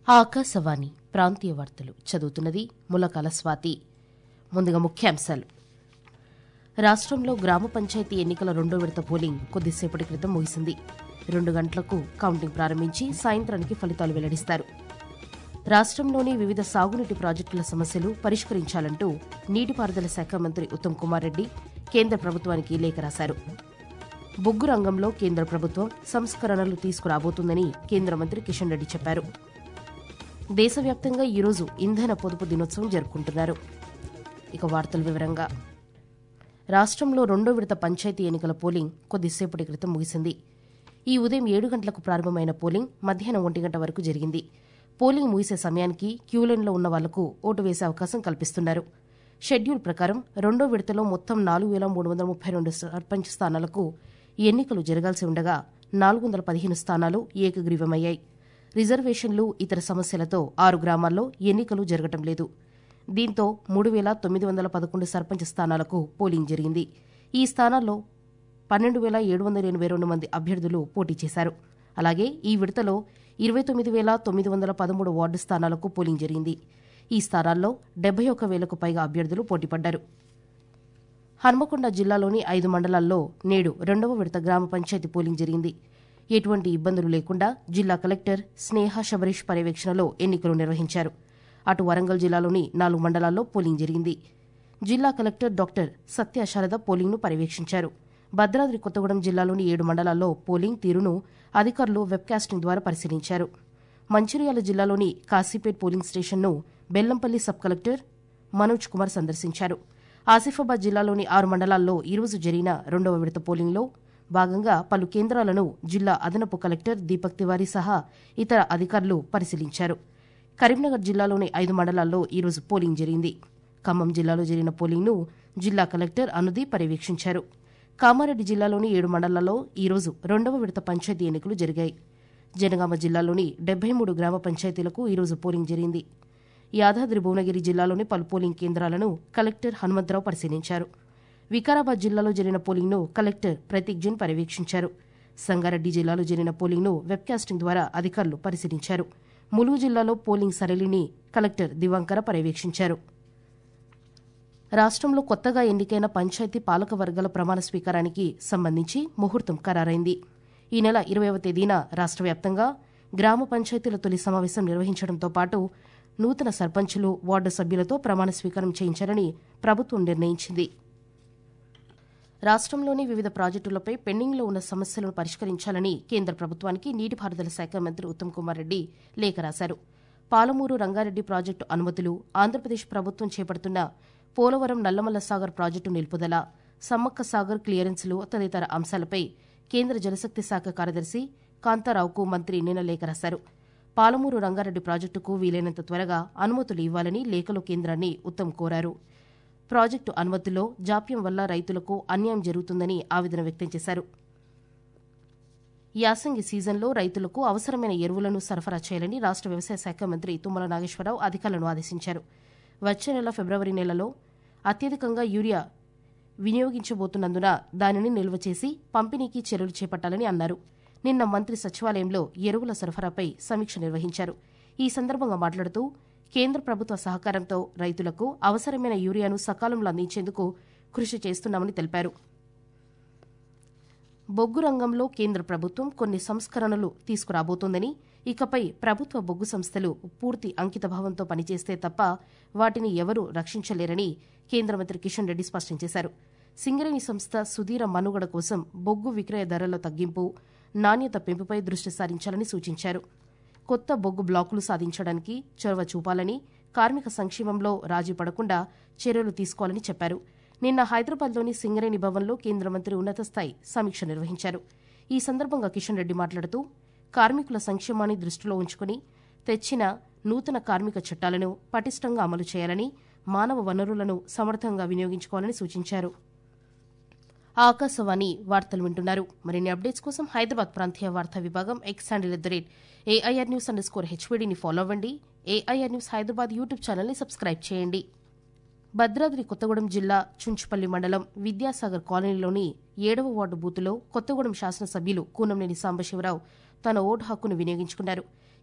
ఆకాశవాణి ప్రాంతీయ వార్తలు చదువుతున్నది ములకాల స్వాతి ముందుగా ముఖ్యాంశాలు రాష్ట్రంలో గ్రామ పంచాయతీ ఎన్నికల రెండో విడత పోలింగ్ కొద్దిసేపటి క్రితం ముగిసింది రెండు గంటలకు కౌంటింగ్ ప్రారంభించి సాయంత్రానికి ఫలితాలు వెల్లడిస్తారు రాష్ట్రంలోని వివిధ సాగునీటి ప్రాజెక్టుల సమస్యలు పరిష్కరించాలంటూ నీటిపారుదల శాఖ మంత్రి ఉత్తమ్ కుమార్ రెడ్డి కేంద్ర ప్రభుత్వానికి లేఖ రాశారు బొగ్గు రంగంలో కేంద్ర ప్రభుత్వం సంస్కరణలు తీసుకురాబోతుందని కేంద్ర మంత్రి కిషన్ రెడ్డి చెప్పారు దేశవ్యాప్తంగా ఈరోజు ఇంధన పొదుపు దినోత్సవం జరుపుకుంటున్నారు ఇక వార్తల వివరంగా రాష్ట్రంలో రెండో విడత పంచాయతీ ఎన్నికల పోలింగ్ కొద్దిసేపటి క్రితం ముగిసింది ఈ ఉదయం ఏడు గంటలకు ప్రారంభమైన పోలింగ్ మధ్యాహ్నం ఒంటి గంట వరకు జరిగింది పోలింగ్ ముగిసే సమయానికి క్యూలైన్లో ఉన్న వాళ్లకు ఓటు వేసే అవకాశం కల్పిస్తున్నారు షెడ్యూల్ ప్రకారం రెండో విడతలో మొత్తం నాలుగు వేల మూడు వందల ముప్పై రెండు సర్పంచ్ స్థానాలకు ఎన్నికలు జరగాల్సి ఉండగా నాలుగు వందల పదిహేను స్థానాలు ఏకగ్రీవమయ్యాయి రిజర్వేషన్లు ఇతర సమస్యలతో ఆరు గ్రామాల్లో ఎన్నికలు జరగటం లేదు దీంతో మూడు వేల తొమ్మిది వందల పదకొండు సర్పంచ్ స్థానాలకు పోలింగ్ జరిగింది ఈ స్థానాల్లో పన్నెండు వేల ఏడు వందల ఎనభై రెండు మంది అభ్యర్థులు పోటీ చేశారు అలాగే ఈ విడతలో ఇరవై తొమ్మిది వేల తొమ్మిది వందల పదమూడు వార్డు స్థానాలకు పోలింగ్ జరిగింది ఈ స్థానాల్లో డెబ్బై ఒక్క వేలకు పైగా అభ్యర్థులు పోటీపడ్డారు హన్మకొండ జిల్లాలోని ఐదు మండలాల్లో నేడు రెండవ విడత గ్రామ పంచాయతీ పోలింగ్ జరిగింది ఎటువంటి ఇబ్బందులు లేకుండా జిల్లా కలెక్టర్ స్నేహ శబరీష్ పర్యవేక్షణలో ఎన్నికలు నిర్వహించారు అటు వరంగల్ జిల్లాలోని నాలుగు మండలాల్లో పోలింగ్ జరిగింది జిల్లా కలెక్టర్ డాక్టర్ సత్య శారద పోలింగ్ను పర్యవేక్షించారు భద్రాద్రి కొత్తగూడెం జిల్లాలోని ఏడు మండలాల్లో పోలింగ్ తీరును అధికారులు వెబ్కాస్టింగ్ ద్వారా పరిశీలించారు మంచిర్యాల జిల్లాలోని కాశీపేట్ పోలింగ్ స్టేషన్ను బెల్లంపల్లి సబ్ కలెక్టర్ మనోజ్ కుమార్ సందర్శించారు ఆసిఫాబాద్ జిల్లాలోని ఆరు మండలాల్లో ఈరోజు జరిగిన రెండవ విడత పోలింగ్లో భాగంగా పలు కేంద్రాలను జిల్లా అదనపు కలెక్టర్ దీపక్ తివారీ సహా ఇతర అధికారులు పరిశీలించారు కరీంనగర్ జిల్లాలోని ఐదు మండలాల్లో ఈరోజు పోలింగ్ జరిగింది ఖమ్మం జిల్లాలో జరిగిన పోలింగ్ను జిల్లా కలెక్టర్ అనుదీప్ పర్యవేక్షించారు కామారెడ్డి జిల్లాలోని ఏడు మండలాల్లో ఈరోజు రెండవ విడత పంచాయతీ ఎన్నికలు జరిగాయి జనగామ జిల్లాలోని డెబ్బై మూడు గ్రామ పంచాయతీలకు ఈరోజు పోలింగ్ జరిగింది యాదాద్రి భువనగిరి జిల్లాలోని పలు పోలింగ్ కేంద్రాలను కలెక్టర్ హనుమంతరావు పరిశీలించారు వికారాబాద్ జిల్లాలో జరిగిన పోలింగ్ను కలెక్టర్ ప్రతీక్ జైన్ పర్యవేక్షించారు సంగారెడ్డి జిల్లాలో జరిగిన పోలింగ్ను వెబ్కాస్టింగ్ ద్వారా అధికారులు పరిశీలించారు ములుగు జిల్లాలో పోలింగ్ సరళిని కలెక్టర్ దివాంకర పర్యవేక్షించారు రాష్ట్రంలో కొత్తగా ఎన్నికైన పంచాయతీ పాలక వర్గాల ప్రమాణ స్వీకారానికి సంబంధించి ముహూర్తం ఖరారైంది ఈ నెల ఇరవైవ తేదీన రాష్ట్ర వ్యాప్తంగా గ్రామ పంచాయతీల తొలి సమావేశం నిర్వహించడంతో పాటు నూతన సర్పంచులు వార్డు సభ్యులతో ప్రమాణ స్వీకారం చేయించాలని ప్రభుత్వం నిర్ణయించింది రాష్ట్రంలోని వివిధ ప్రాజెక్టులపై పెండింగ్లో ఉన్న సమస్యలను పరిష్కరించాలని కేంద్ర ప్రభుత్వానికి నీటిపారుదల శాఖ మంత్రి ఉత్తమ్ కుమార్ రెడ్డి లేఖ రాశారు పాలమూరు రంగారెడ్డి ప్రాజెక్టు అనుమతులు ఆంధ్రప్రదేశ్ ప్రభుత్వం చేపడుతున్న పోలవరం నల్లమల్ల సాగర్ ప్రాజెక్టు నిలుపుదల సమ్మక్క సాగర్ క్లియరెన్సులు తదితర అంశాలపై కేంద్ర జలశక్తి శాఖ కార్యదర్శి కాంతారావుకు మంత్రి నిన్న లేఖ రాశారు పాలమూరు రంగారెడ్డి ప్రాజెక్టుకు వీలైనంత త్వరగా అనుమతులు ఇవ్వాలని లేఖలో కేంద్రాన్ని ఉత్తమ్ కోరారు ప్రాజెక్టు అనుమతిలో జాప్యం వల్ల రైతులకు అన్యాయం జరుగుతుందని ఆవేదన వ్యక్తం చేశారు యాసంగి సీజన్లో రైతులకు అవసరమైన ఎరువులను సరఫరా చేయాలని రాష్ట్ర వ్యవసాయ శాఖ మంత్రి తుమ్మల నాగేశ్వరరావు అధికారులను ఆదేశించారు వచ్చే నెల ఫిబ్రవరి నెలలో అత్యధికంగా యూరియా వినియోగించబోతున్నందున దానిని నిల్వ చేసి పంపిణీకి చర్యలు చేపట్టాలని అన్నారు నిన్న మంత్రి సచివాలయంలో ఎరువుల సరఫరాపై సమీక్ష నిర్వహించారు ఈ సందర్భంగా మాట్లాడుతూ కేంద్ర ప్రభుత్వ సహకారంతో రైతులకు అవసరమైన యూరియాను సకాలంలో అందించేందుకు కృషి చేస్తున్నామని తెలిపారు బొగ్గు రంగంలో కేంద్ర ప్రభుత్వం కొన్ని సంస్కరణలు తీసుకురాబోతోందని ఇకపై ప్రభుత్వ బొగ్గు సంస్థలు పూర్తి అంకితభావంతో పనిచేస్తే తప్ప వాటిని ఎవరూ రక్షించలేరని కేంద్ర మంత్రి కిషన్ రెడ్డి స్పష్టం చేశారు సింగరేణి సంస్థ సుదీర మనుగడ కోసం బొగ్గు విక్రయ ధరల తగ్గింపు నాణ్యత పెంపుపై దృష్టి సారించాలని సూచించారు కొత్త బొగ్గు బ్లాకులు సాధించడానికి చొరవ చూపాలని కార్మిక సంక్షేమంలో రాజీ పడకుండా చర్యలు తీసుకోవాలని చెప్పారు నిన్న హైదరాబాద్లోని సింగరేణి భవన్లో కేంద్ర మంత్రి ఉన్నత స్థాయి సమీక్ష నిర్వహించారు ఈ సందర్భంగా కిషన్ రెడ్డి మాట్లాడుతూ కార్మికుల సంక్షేమాన్ని దృష్టిలో ఉంచుకుని తెచ్చిన నూతన కార్మిక చట్టాలను పటిష్టంగా అమలు చేయాలని మానవ వనరులను సమర్థంగా వినియోగించుకోవాలని సూచించారు ఆకాశవాణి వార్తలు వింటున్నారు మరిన్ని అప్డేట్స్ కోసం హైదరాబాద్ ప్రాంతీయ వార్తా విభాగం X handle at the rate A I R news underscore హెచ్వీడీని ఫాలో అవ్వండి ఏఐఆర్ న్యూస్ హైదరాబాద్ యూట్యూబ్ ఛానల్ని సబ్స్క్రైబ్ చేయండి భద్రాద్రి కొత్తగూడెం జిల్లా చుంచుపల్లి మండలం విద్యాసాగర్ కాలనీలోని ఏడవ వార్డు బూతులో కొత్తగూడెం శాసనసభ్యులు కూనంనేని సాంబశివరావు తన ఓటు హక్కును వినియోగించుకున్నారు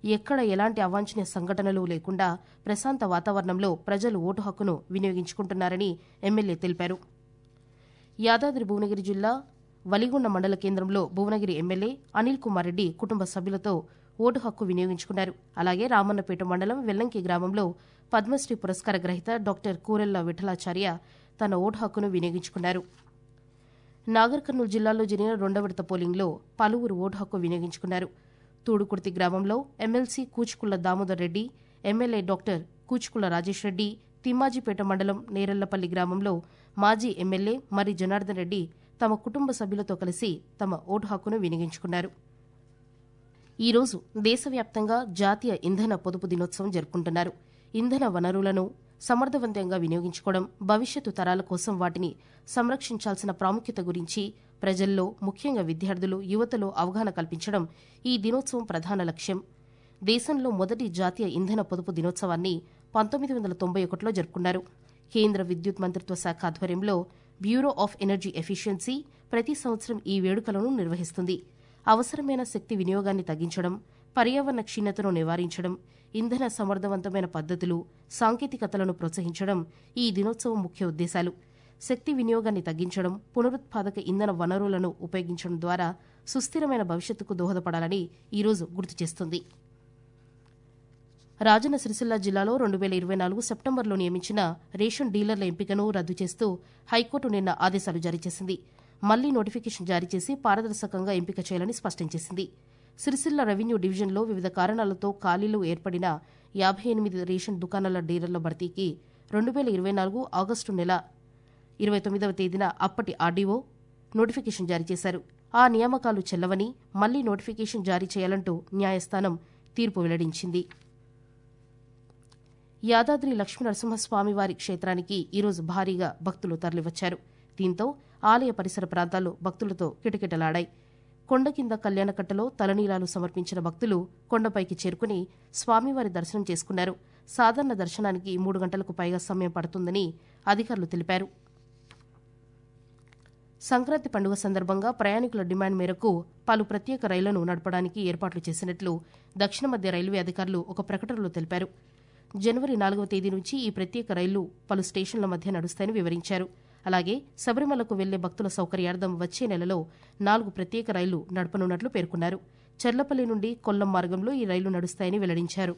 ఎక్కడ ఎలాంటి అవాంఛనీయ సంఘటనలు లేకుండా ప్రశాంత వాతావరణంలో ప్రజలు ఓటు హక్కును వినియోగించుకుంటున్నారని ఎమ్మెల్యే తెలిపారు యాదాద్రి భువనగిరి జిల్లా వలిగొండ మండల కేంద్రంలో భువనగిరి ఎమ్మెల్యే అనిల్ కుమార్ రెడ్డి కుటుంబ సభ్యులతో ఓటు హక్కు వినియోగించుకున్నారు అలాగే రామన్నపేట మండలం వెల్లంకి గ్రామంలో పద్మశ్రీ పురస్కార గ్రహీత డాక్టర్ కూరెల్ల విఠలాచార్య తన ఓటు హక్కును వినియోగించుకున్నారు నాగర్ కర్నూలు జిల్లాలో జరిగిన రెండవ విడత పోలింగ్లో పలువురు ఓటు హక్కు వినియోగించుకున్నారు తూడుకుర్తి గ్రామంలో MLC Kuchukulla Damodar Reddy MLA doctor Kuchukulla Rajesh Reddy Thimmajipet mandal Nerellapalli గ్రామంలో మాజీ ఎమ్మెల్యే మరి జనార్దన్ రెడ్డి తమ కుటుంబ సభ్యులతో కలిసి తమ ఓటు హక్కును వినియోగించుకున్నారు ఈరోజు దేశవ్యాప్తంగా జాతీయ ఇంధన పొదుపు దినోత్సవం జరుపుకుంటున్నారు ఇంధన వనరులను సమర్థవంతంగా వినియోగించుకోవడం భవిష్యత్తు తరాల కోసం వాటిని సంరక్షించాల్సిన ప్రాముఖ్యత గురించి ప్రజల్లో ముఖ్యంగా విద్యార్థులు యువతలో అవగాహన కల్పించడం ఈ దినోత్సవం ప్రధాన లక్ష్యం దేశంలో మొదటి జాతీయ ఇంధన పొదుపు దినోత్సవాన్ని పంతొమ్మిది వందల తొంభై ఒకటిలో జరుపుకున్నారు కేంద్ర విద్యుత్ మంత్రిత్వ శాఖ ఆధ్వర్యంలో బ్యూరో ఆఫ్ ఎనర్జీ ఎఫిషియన్సీ ప్రతి సంవత్సరం ఈ వేడుకలను నిర్వహిస్తుంది అవసరమైన శక్తి వినియోగాన్ని తగ్గించడం పర్యావరణ క్షీణతను నివారించడం ఇంధన సమర్థవంతమైన పద్ధతులు సాంకేతికతలను ప్రోత్సహించడం ఈ దినోత్సవం ముఖ్య ఉద్దేశాలు శక్తి వినియోగాన్ని తగ్గించడం పునరుత్పాదక ఇంధన వనరులను ఉపయోగించడం ద్వారా సుస్థిరమైన భవిష్యత్తుకు దోహదపడాలని ఈరోజు గుర్తు చేస్తుంది రాజన్న సిరిసిల్ల జిల్లాలో రెండు వేల ఇరవై నాలుగు సెప్టెంబర్లో నియమించిన రేషన్ డీలర్ల ఎంపికను రద్దు చేస్తూ హైకోర్టు నిన్న ఆదేశాలు జారీ చేసింది మళ్లీ నోటిఫికేషన్ జారీ చేసి పారదర్శకంగా ఎంపిక చేయాలని స్పష్టం చేసింది సిరిసిల్ల రెవెన్యూ డివిజన్లో వివిధ కారణాలతో ఖాళీలు ఏర్పడిన యాభై ఎనిమిది రేషన్ దుకాణాల డీలర్ల భర్తీకి రెండు వేల ఇరవై నాలుగు ఆగస్టు నెల ఇరవై తొమ్మిదవ తేదీన అప్పటి ఆర్డీఓ నోటిఫికేషన్ జారీ చేశారు ఆ నియామకాలు చెల్లవని మళ్లీ నోటిఫికేషన్ జారీ చేయాలంటూ న్యాయస్థానం తీర్పు వెల్లడించింది యాదాద్రి లక్ష్మీనరసింహస్వామి వారి క్షేత్రానికి ఈరోజు భారీగా భక్తులు తరలివచ్చారు దీంతో ఆలయ పరిసర ప్రాంతాలు భక్తులతో కిటకిటలాడాయి కొండ కింద కళ్యాణకట్టలో తలనీలాలు సమర్పించిన భక్తులు కొండపైకి చేరుకుని స్వామివారి దర్శనం చేసుకున్నారు సాధారణ దర్శనానికి మూడు గంటలకు పైగా సమయం పడుతుందని అధికారులు తెలిపారు సంక్రాంతి పండుగ సందర్భంగా ప్రయాణికుల డిమాండ్ మేరకు పలు ప్రత్యేక రైళ్లను నడపడానికి ఏర్పాట్లు చేసినట్లు దక్షిణ మధ్య రైల్వే అధికారులు ఒక ప్రకటనలో తెలిపారు జనవరి నాలుగవ తేదీ నుంచి ఈ ప్రత్యేక రైళ్లు పలు స్టేషన్ల మధ్య నడుస్తాయని వివరించారు అలాగే శబరిమలకు వెళ్లే భక్తుల సౌకర్యార్థం వచ్చే నెలలో నాలుగు ప్రత్యేక రైళ్లు నడపనున్నట్లు పేర్కొన్నారు చర్లపల్లి నుండి కొల్లం మార్గంలో ఈ రైళ్లు నడుస్తాయని వెల్లడించారు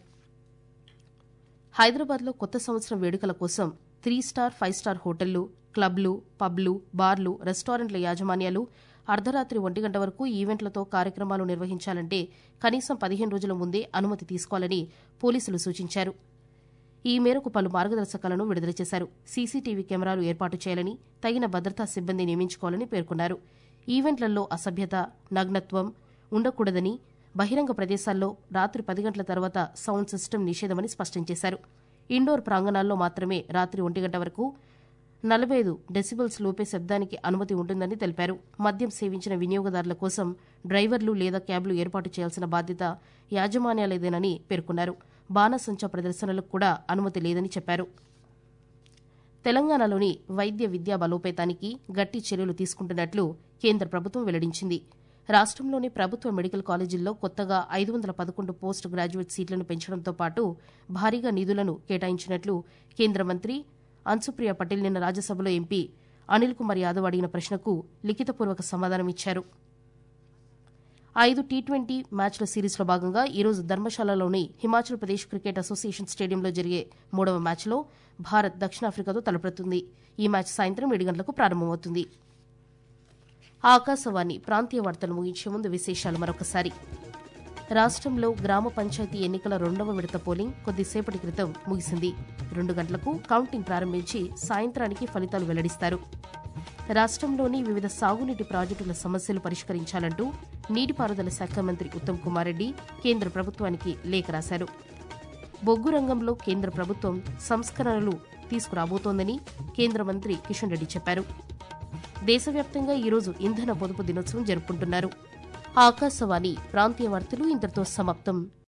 హైదరాబాద్లో కొత్త సంవత్సరం వేడుకల కోసం త్రీ స్టార్ ఫైవ్ స్టార్ హోటళ్లు క్లబ్లు పబ్లు బార్లు రెస్టారెంట్ల యాజమాన్యాలు అర్ధరాత్రి ఒంటి గంట వరకు ఈవెంట్లతో కార్యక్రమాలు నిర్వహించాలంటే కనీసం పదిహేను రోజుల ముందే అనుమతి తీసుకోవాలని పోలీసులు సూచించారు ఈ మేరకు పలు మార్గదర్శకాలను విడుదల చేశారు సీసీటీవీ కెమెరాలు ఏర్పాటు చేయాలని తగిన భద్రతా సిబ్బంది నియమించుకోవాలని పేర్కొన్నారు ఈవెంట్లలో అసభ్యత నగ్నత్వం ఉండకూడదని బహిరంగ ప్రదేశాల్లో రాత్రి పది గంటల తర్వాత సౌండ్ సిస్టమ్ నిషేధమని స్పష్టం చేశారు ఇండోర్ ప్రాంగణాల్లో మాత్రమే రాత్రి ఒంటి గంట వరకు నలభై ఐదు డెసిబల్స్ లోపే శబ్దానికి అనుమతి ఉంటుందని తెలిపారు మద్యం సేవించిన వినియోగదారుల కోసం డ్రైవర్లు లేదా క్యాబ్లు ఏర్పాటు చేయాల్సిన బాధ్యత యాజమాన్యాలేదేనని పేర్కొన్నారు బాణసంచా ప్రదర్శనలకు కూడా అనుమతి లేదని చెప్పారు తెలంగాణలోని వైద్య విద్యా బలోపేతానికి గట్టి చర్యలు తీసుకుంటున్నట్లు కేంద్ర ప్రభుత్వం వెల్లడించింది రాష్ట్రంలోని ప్రభుత్వ మెడికల్ కాలేజీల్లో కొత్తగా ఐదు వందల పదకొండు పోస్ట్ గ్రాడ్యుయేట్ సీట్లను పెంచడంతో పాటు భారీగా నిధులను కేటాయించినట్లు కేంద్ర మంత్రి అన్సుప్రియ పటేల్ నిన్న రాజ్యసభలో ఎంపీ అనిల్ కుమార్ యాదవ్ అడిగిన ప్రశ్నకు లిఖితపూర్వక సమాధానమిచ్చారు ఐదు టీ ట్వంటీ మ్యాచ్ల సిరీస్లో భాగంగా ఈరోజు ధర్మశాలలోని హిమాచల్ ప్రదేశ్ క్రికెట్ అసోసియేషన్ స్టేడియంలో జరిగే మూడవ మ్యాచ్లో భారత్ దక్షిణాఫ్రికాతో తలపడుతుంది ఈ మ్యాచ్ సాయంత్రం ఏడు గంటలకు ప్రారంభమవుతుంది ఆకాశవాణి ప్రాంతీయ వార్తలు ముగించే ముందు విశేషాలు మరొకసారి రాష్ట్రంలో గ్రామ పంచాయతీ ఎన్నికల రెండవ విడత పోలింగ్ కొద్దిసేపటి క్రితం ముగిసింది రెండు గంటలకు కౌంటింగ్ ప్రారంభించి సాయంత్రానికి ఫలితాలు వెల్లడిస్తారు రాష్ట్రంలోని వివిధ సాగునీటి ప్రాజెక్టుల సమస్యలు పరిష్కరించాలంటూ నీటిపారుదల శాఖ మంత్రి ఉత్తమ్ కుమార్ రెడ్డి కేంద్ర ప్రభుత్వానికి లేఖ రాశారు బొగ్గు రంగంలో కేంద్ర ప్రభుత్వం సంస్కరణలు తీసుకురాబోతోందని కేంద్ర మంత్రి కిషన్ రెడ్డి చెప్పారు దేశవ్యాప్తంగా ఈరోజు ఇంధన పొదుపు దినోత్సవం జరుపుకుంటున్నారు ఆకాశవాణి ప్రాంతీయ వార్తలు ఇంతటితో సమాప్తం